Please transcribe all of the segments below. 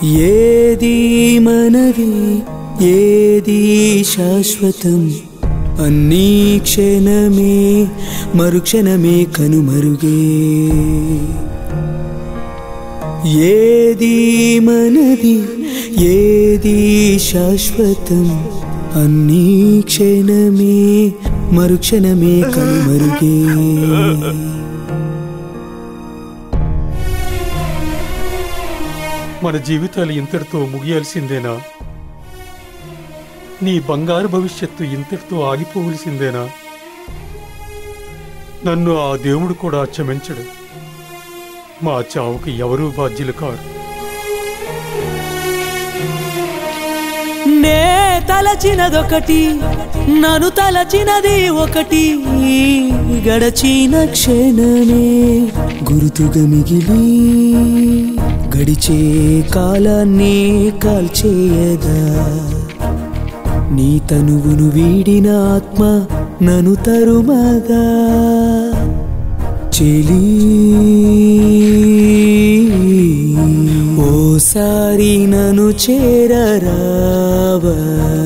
ఏది మనది ఏది శాశ్వతం అన్నీ క్షణమే మరుక్షణమే కనుమరుగే ఏది మనది ఏది శాశ్వతం అన్నీ క్షణమే మరుక్షణమే కనుమరుగే మన జీవితాలు ఇంతటితో ముగియాల్సిందేనా నీ బంగారు భవిష్యత్తు ఇంతటితో ఆగిపోవలసిందేనా నన్ను ఆ దేవుడు కూడా క్షమించడు మా చావుకి ఎవరూ బాధ్యులు కారు నే తలచినదొకటి నన్ను తలచినది ఒకటి గడచిన క్షణమే గుర్తుగా మిగిలి గడిచే కాలాన్ని కాల్చేయదా నీ తనువును వీడిన ఆత్మ నను తరుమదా చెలి ఓసారి నన్ను చేరరావా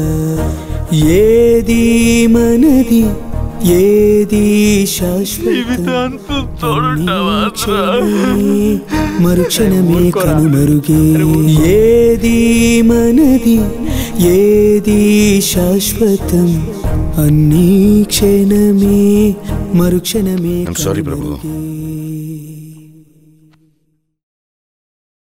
ఏది మనది ఏది శాశ్వతం మరుక్షణమే కనుమరుగే ఏది మనది ఏది శాశ్వతం అన్నీ క్షణమే మరుక్షణమే I'm sorry, ప్రభు. కనుమరుగే.